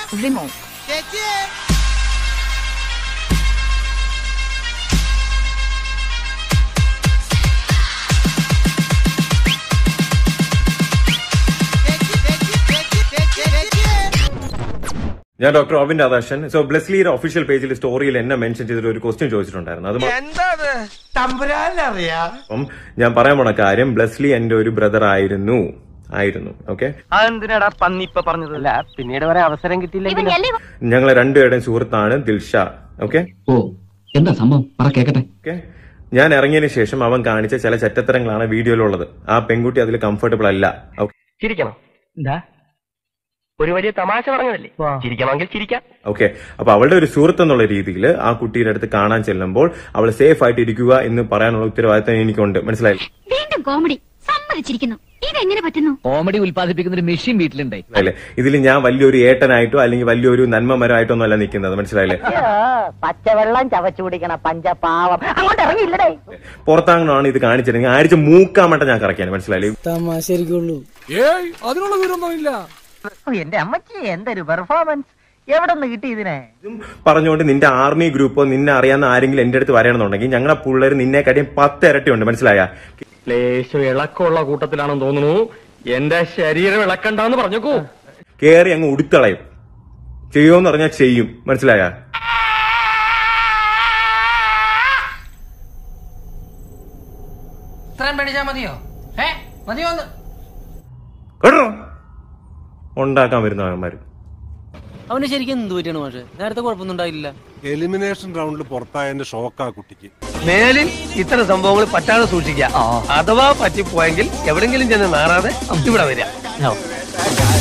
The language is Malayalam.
റിമൂവ് ഞാൻ ഡോക്ടർ അവിൻ രാധാകൃഷ്ണൻ സോ ബ്ലെസ്ലിയുടെ ഒഫീഷ്യൽ പേജിൽ സ്റ്റോറിയിൽ എന്നെ മെൻഷൻ ചെയ്തിട്ട് ഒരു ക്വസ്റ്റ്യൻ ചോദിച്ചിട്ടുണ്ടായിരുന്നു അത് മാ- എന്താണ് തമ്പുരാനറിയാ അപ്പം ഞാൻ പറയാൻ പോണ കാര്യം ബ്ലെസ്ലി എന്റെ ഒരു ബ്രദർ ആയിരുന്നു ആയിരുന്നു ഓക്കെ അതെന്തിനാടാ പന്നി ഇപ്പൊ പറഞ്ഞത് അല്ല പിന്നീട് വരെ അവസരം കിട്ടിയില്ലെങ്കിൽ ഞങ്ങൾ രണ്ടുപേരുടെയും സുഹൃത്താണ് ദിൽഷ ഓക്കെ ഓ എന്താ സംഭവം പറ കേക്കട്ടെ ഓക്കെ ഞാൻ ഇറങ്ങിയതിന് ശേഷം അവൻ കാണിച്ച ചില ചെറ്റത്തരങ്ങളാണ് വീഡിയോയിലുള്ളത് ആ പെൺകുട്ടി അതിൽ കംഫർട്ടബിൾ അല്ല ഓക്കെ ചിരിക്കണം എന്താ ഒരു വലിയ തമാശ പറഞ്ഞതല്ലേ ചിരിക്കണമെങ്കിൽ ചിരിക്കാം ഓക്കെ അപ്പൊ അവളുടെ ഒരു സുഹൃത്ത് എന്നുള്ള രീതിയിൽ ആ കുട്ടിയുടെ അടുത്ത് കാണാൻ ചെല്ലുമ്പോൾ അവൾ സേഫ് ആയിട്ട് ഇരിക്കുക എന്ന് പറയാനുള്ള ഉത്തരവാദിത്തം എനിക്കുണ്ട് മനസ്സിലായില്ലേ വീണ്ടും കോമഡി സമ്മതിച്ചിരിക്കുന്നു ഇതെങ്ങനെ പറ്റുന്നു കോമഡി ഉൽപ്പാദിപ്പിക്കുന്ന ഒരു മെഷീൻ വീട്ടിലുണ്ടേ മനസ്സിലായില്ലേ ഇതിൽ ഞാൻ വലിയൊരു ഏട്ടനായിട്ടോ അല്ലെങ്കിൽ വലിയൊരു നന്മമരമായിട്ടോ ഒന്നും അല്ല നിൽക്കുന്നത് മനസ്സിലായില്ലേ പച്ചവെള്ളം ചവച്ചു കുടിക്കണ പഞ്ചപാവം അങ്ങോട്ട് ഇറങ്ങിയില്ലടേ പുറത്താങ്ങണമാണ് ഇത് കാണിച്ചിരുന്നെങ്കിൽ ആഴ്ച മൂക്കാൻ മട്ട ഞാൻ കറക്കിയാണ് മനസ്സിലായില്ലേ എന്റെ അമ്മച്ചി എന്തൊരു പെർഫോമൻസ് എവിടെ നിന്ന് കിട്ടി ഇതിനെ ഇതും പറഞ്ഞുകൊണ്ട് നിന്റെ ആർമി ഗ്രൂപ്പോ നിന്നെ അറിയാവുന്ന ആരെങ്കിലും എന്റെ അടുത്ത് വരണമെന്നുണ്ടെങ്കിൽ ഞങ്ങളെ പിള്ളേർ നിന്നെ കാട്ടിയും പത്ത് ഇരട്ടിയുണ്ട് മനസ്സിലായ ലേശം ഇളക്കമുള്ള കൂട്ടത്തിലാണെന്ന് തോന്നുന്നു എന്റെ ശരീരം ഇളക്കണ്ടെന്ന് പറഞ്ഞേക്കൂ കേറി അങ്ങ് ഉടുത്തളയും ചെയ്യുമെന്ന് പറഞ്ഞാൽ ചെയ്യും മനസ്സിലായ ഇത്രയും പേടിച്ചാ മതിയോ ഏ മതിയോ ഒന്ന് കേട്ടോ ഉണ്ടാക്കാൻ വരുന്ന അവന്മാര് അവന് ശരിക്കും എന്ത് പറ്റിയാണ് പക്ഷേ നേരത്തെ കുഴപ്പമൊന്നും ഉണ്ടായില്ല എലിമിനേഷൻ റൗണ്ടിൽ പുറത്തായതിന്റെ ഷോക്കാ കുട്ടിക്ക് മേലിൽ ഇത്തരം സംഭവങ്ങൾ പറ്റാതെ സൂക്ഷിക്കുക അഥവാ പറ്റിപ്പോയെങ്കിൽ എവിടെങ്കിലും ചെന്ന് നാറാതെ ഇവിടെ വരിക